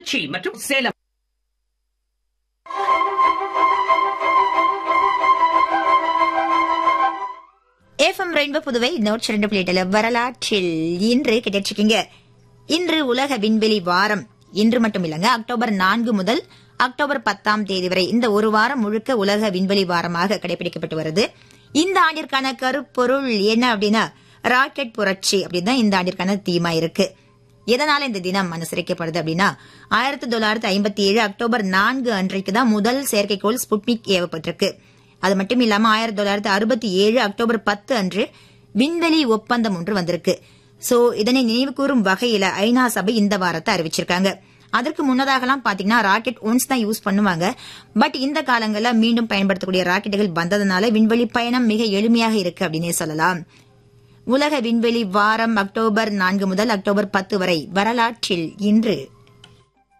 திருச்சி மற்றும் Salem FM rainbow Puduvai நூற்றி ரெண்டு பிளேட்டில் வரலாற்றில் இன்று கிடைச்சிருக்கீங்க இன்று உலக விண்வெளி வாரம் இன்று மட்டும் இல்லைங்க அக்டோபர் நான்கு முதல் அக்டோபர் பத்தாம் தேதி வரை இந்த ஒரு வாரம் முழுக்க உலக விண்வெளி வாரமாக கடைபிடிக்கப்பட்டு வருது இந்த ஆண்டிற்கான கருப்பொருள் என்ன அப்படின்னா ராக்கெட் புரட்சி அப்படின்னு தான் இந்த ஆண்டிற்கான தீமா இருக்கு எதனால இந்த தினம் அனுசரிக்கப்படுது அப்படின்னா ஆயிரத்தி தொள்ளாயிரத்தி ஐம்பத்தி ஏழு அக்டோபர் நான்கு அன்றைக்கு தான் முதல் செயற்கைக்கோள் ஸ்புட்னிக் ஏவப்பட்டிருக்கு அது மட்டும் இல்லாம ஆயிரத்தி தொள்ளாயிரத்தி அறுபத்தி ஏழு அக்டோபர் பத்து அன்று விண்வெளி ஒப்பந்தம் ஒன்று வந்திருக்கு சோ இதனை நினைவு கூறும் வகையில ஐநா சபை இந்த வாரத்தை அறிவிச்சிருக்காங்க அதற்கு முன்னதாகலாம் பாத்தீங்கன்னா ராக்கெட் ஒன்ஸ் தான் யூஸ் பண்ணுவாங்க பட் இந்த காலங்கள்ல மீண்டும் பயன்படுத்தக்கூடிய ராக்கெட்டுகள் வந்ததுனால விண்வெளி பயணம் மிக எளிமையாக இருக்கு அப்படின்னே சொல்லலாம் உலக விண்வெளி வாரம் அக்டோபர் நான்கு முதல் அக்டோபர் பத்து வரை வரலாற்றில் இன்று